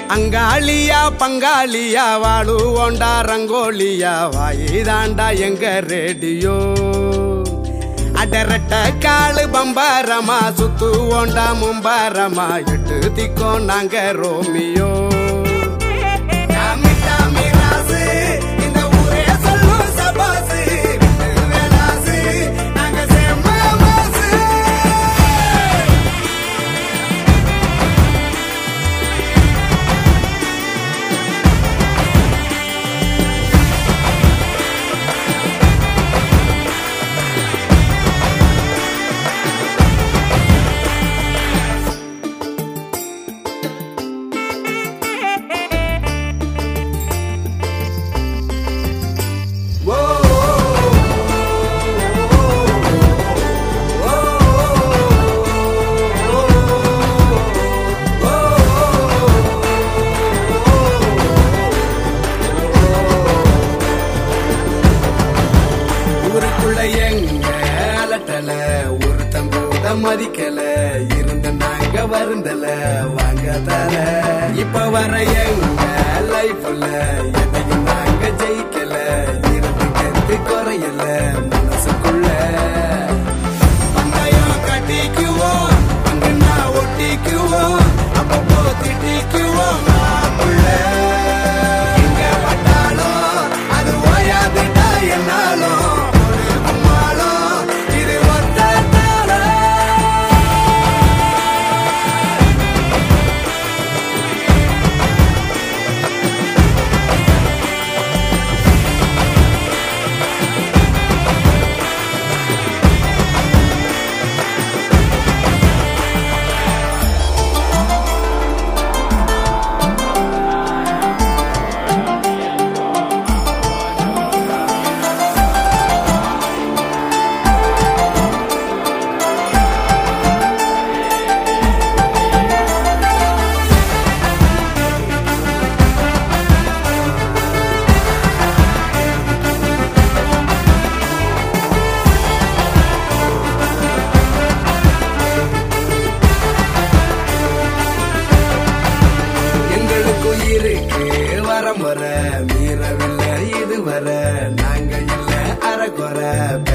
அங்காளியா பங்காளியா வாழுவோண்டா ரங்கோலியா வாயிதாண்டா எங்க ரேடியோ அடரட்ட காலு பம்பாரமா சுத்துவோண்டா மும்பாரமா எட்டு திக்கோ நாங்க ரோமியோ டாமி டாமி ராசு, இந்த ஊரே சொல்லும் சபாசு. விட்டு வேலாசு, நாங்க செம்ம மாசு. ஊருக்குள்ள எங்க அலட்டல ஒருத்தன் கூட மதிக்கல இருந்த நாங்க வருந்தல வாங்க தல இப்ப வர எங்க லைஃப்ல எதையும் நாங்க ஜெயிக்கல இருந்து கத்து குறையல மனசுக்குள்ள பந்தயம் கட்டிக்குவோம் அங்கன்னா ஒட்டிக்குவோம் அப்பப்போ திட்டிக்குவோம் மாப்புள்ள எங்க பட்டாலும் அது ஓயாதுடா என்னாலும் ஒரு கும்மாளம் இது ஒத்தால எங்களுக்கும் இருக்கு வரம் வர மீறவில்லை இது வர நாங்க இல்ல அறக்குற